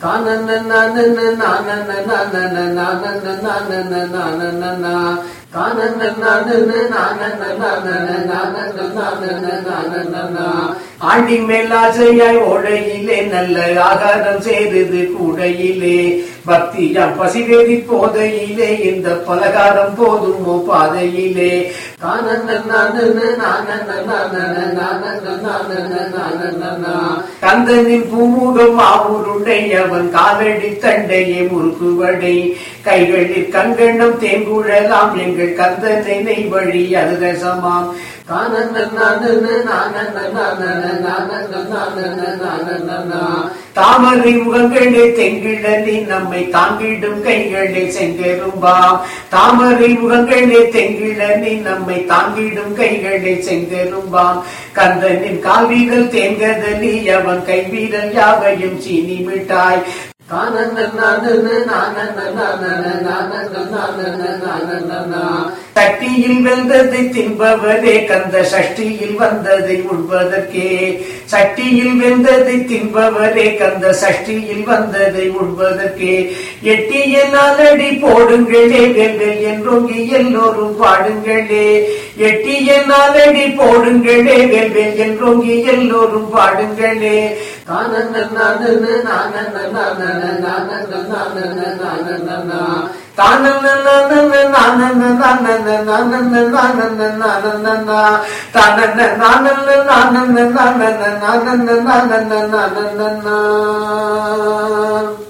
தானன நானன நானன நானன நானன நானன நானன தானன நானன நானன நானன நானன நானன நானன aunty மேல் ஆசையாய் ஓடையிலே நல்ல ஆகாரம் சேருது கூடையிலே பக்தியாம் பசிவேதி போதையிலே இந்த பலகாரம் போதுமோ பாதையிலே தானன நானன நானன நானன நானன நானன நானன கந்தனின் பூமுகம் ஆவுருண்டை அவன் காலடி தண்டையே முறுக்குவடை கைகளில் கண்கண்டம் தேங்குழலாம் எங்கள் கந்தனை நெய் வழி அதுரசமாம் தாமரை முகங்களே தெங்கிழலி நம்மை தாங்கிடும் கைகளே செங்கெரும்பாம் தாமரை முகங்களே தெங்கிழலி நம்மை தாங்கிடும் கைகளே செங்கெரும்பாம் கந்தனின் கால்வீரல் தேங்கதலி அவன் கைவீரல் யாவையும் சீனி மிட்டாய் சட்டியில் வெந்ததை தின்பவரே கந்த சஷ்டியில் வந்ததை உண்பதற்கே சட்டியில் வெந்ததை தின்பவரே கந்த சஷ்டியில் வந்ததை உண்பதற்கே எட்டிய நாளடி போடுங்களே வெல்வெல் என்றோங்கி எல்லோரும் பாடுங்களே எட்டிய நாளடி போடுங்களே வெல்வெல் என்றோங்கி எல்லோரும் பாடுங்களே தானன நானன நானன நானன நானன நானன நானன தானன நானன நானன நானன நானன நானன நானன தானன நானன நானன நானன நானன நானன நானன